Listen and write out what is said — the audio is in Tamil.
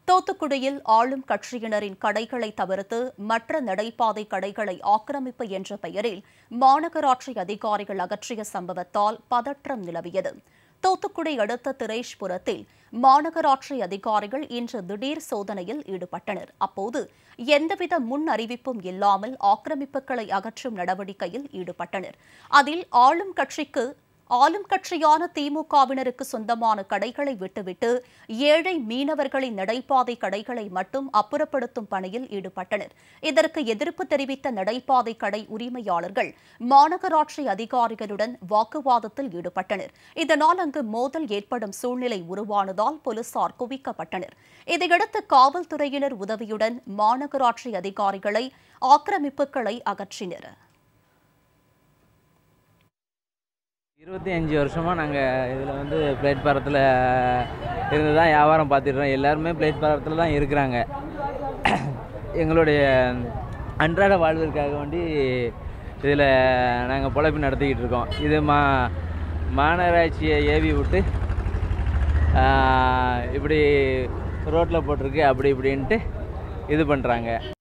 தூத்துக்குடியில் ஆளும் கட்சியினரின் கடைகளை தவிர்த்து மற்ற நடைபாதை கடைகளை ஆக்கிரமிப்பு என்ற பெயரில் மாநகராட்சி அதிகாரிகள் அகற்றிய சம்பவத்தால் பதற்றம் நிலவியது தூத்துக்குடி அடுத்த திரேஷ்புரத்தில் மாநகராட்சி அதிகாரிகள் இன்று திடீர் சோதனையில் ஈடுபட்டனர் அப்போது எந்தவித முன் அறிவிப்பும் இல்லாமல் ஆக்கிரமிப்புகளை அகற்றும் நடவடிக்கையில் ஈடுபட்டனர் அதில் ஆளும் கட்சிக்கு ஆளும் கட்சியான திமுகவினருக்கு சொந்தமான கடைகளை விட்டுவிட்டு ஏழை மீனவர்களின் நடைபாதை கடைகளை மட்டும் அப்புறப்படுத்தும் பணியில் ஈடுபட்டனர் இதற்கு எதிர்ப்பு தெரிவித்த நடைபாதை கடை உரிமையாளர்கள் மாநகராட்சி அதிகாரிகளுடன் வாக்குவாதத்தில் ஈடுபட்டனர் இதனால் அங்கு மோதல் ஏற்படும் சூழ்நிலை உருவானதால் போலீசார் குவிக்கப்பட்டனர் இதையடுத்து காவல்துறையினர் உதவியுடன் மாநகராட்சி அதிகாரிகளை ஆக்கிரமிப்புகளை அகற்றினர் இருபத்தி அஞ்சு வருஷமாக நாங்கள் இதில் வந்து பிளேட்பாரத்தில் இருந்து தான் வியாபாரம் பார்த்துட்றோம் எல்லாருமே பிளேட்பாரத்தில் தான் இருக்கிறாங்க எங்களுடைய அன்றாட வாழ்விற்காக வேண்டி இதில் நாங்கள் பொழைப்பு நடத்திக்கிட்டு இருக்கோம் இது மா மாநகராட்சியை ஏவி விட்டு ஆஹ், இப்படி ரோட்டில் போட்டிருக்கு அப்படி இப்படின்ட்டு இது பண்ணுறாங்க